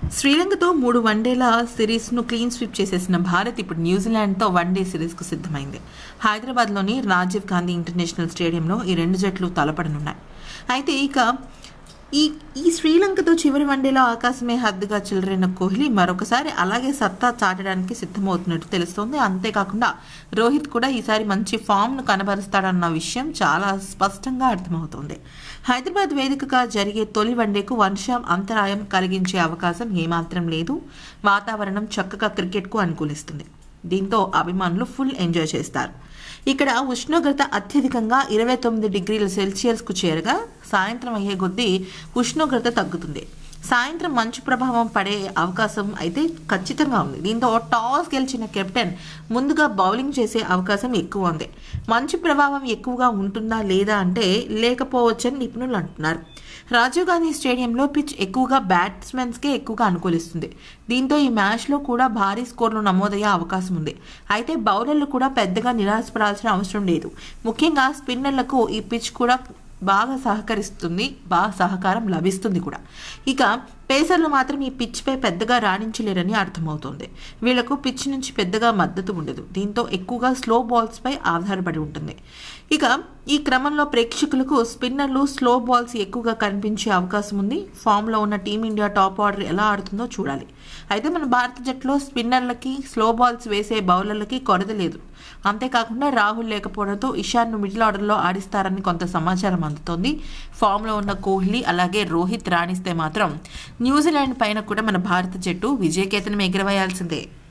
శ్రీలంకతో మూడు వన్డేల సిరీస్ను క్లీన్ స్వీప్ చేసేసిన భారత్ ఇప్పుడు న్యూజిలాండ్తో వన్డే సిరీస్కు సిద్ధమైంది హైదరాబాద్లోని రాజీవ్ గాంధీ ఇంటర్నేషనల్ స్టేడియంలో ఈ రెండు జట్లు తలపడనున్నాయి అయితే ఇక ఈ ఈ శ్రీలంకతో చివరి వన్డేలో ఆకాశమే హద్దుగా చెలరైన కోహ్లీ మరొకసారి అలాగే సత్తా చాటడానికి సిద్ధమవుతున్నట్టు తెలుస్తోంది అంతేకాకుండా రోహిత్ కూడా ఈసారి మంచి ఫామ్ను కనబరుస్తాడన్న విషయం చాలా స్పష్టంగా అర్థమవుతోంది హైదరాబాద్ వేదికగా జరిగే తొలి వన్డేకు వర్షం అంతరాయం కలిగించే అవకాశం ఏమాత్రం లేదు వాతావరణం చక్కగా క్రికెట్కు అనుకూలిస్తుంది దీంతో అభిమానులు ఫుల్ ఎంజాయ్ చేస్తారు ఇక్కడ ఉష్ణోగ్రత అత్యధికంగా ఇరవై తొమ్మిది డిగ్రీల సెల్సియస్కు చేరగా సాయంత్రం అయ్యే కొద్దీ ఉష్ణోగ్రత తగ్గుతుంది సాయంత్రం మంచు ప్రభావం పడే అవకాశం అయితే ఖచ్చితంగా ఉంది దీంతో టాస్ గెలిచిన కెప్టెన్ ముందుగా బౌలింగ్ చేసే అవకాశం ఎక్కువ ఉంది మంచు ప్రభావం ఎక్కువగా ఉంటుందా లేదా అంటే లేకపోవచ్చని నిపుణులు అంటున్నారు రాజీవ్ గాంధీ స్టేడియంలో పిచ్ ఎక్కువగా బ్యాట్స్మెన్స్కే ఎక్కువగా అనుకూలిస్తుంది దీంతో ఈ మ్యాచ్లో కూడా భారీ స్కోర్లు నమోదయ్యే అవకాశం ఉంది అయితే బౌలర్లు కూడా పెద్దగా నిరాశపడాల్సిన అవసరం లేదు ముఖ్యంగా స్పిన్నర్లకు ఈ పిచ్ కూడా బాగా సహకరిస్తుంది బాగా సహకారం లభిస్తుంది కూడా ఇక పేసర్లు మాత్రం ఈ పిచ్పై పెద్దగా రాణించలేరని అర్థమవుతోంది వీళ్లకు పిచ్ నుంచి పెద్దగా మద్దతు ఉండదు దీంతో ఎక్కువగా స్లో బాల్స్పై ఆధారపడి ఉంటుంది ఇక ఈ క్రమంలో ప్రేక్షకులకు స్పిన్నర్లు స్లో బాల్స్ ఎక్కువగా కనిపించే అవకాశం ఉంది ఫామ్లో ఉన్న టీమిండియా టాప్ ఆర్డర్ ఎలా ఆడుతుందో చూడాలి అయితే మన భారత జట్టులో స్పిన్నర్లకి స్లో బాల్స్ వేసే బౌలర్లకి కొరత లేదు అంతేకాకుండా రాహుల్ లేకపోవడంతో ఇషాన్ను మిడిల్ ఆర్డర్లో ఆడిస్తారని కొంత సమాచారం అందుతోంది ఫామ్లో ఉన్న కోహ్లీ అలాగే రోహిత్ రాణిస్తే మాత్రం న్యూజిలాండ్ పైన కూడా మన భారత జట్టు విజయకేతనం ఎగరవేయాల్సిందే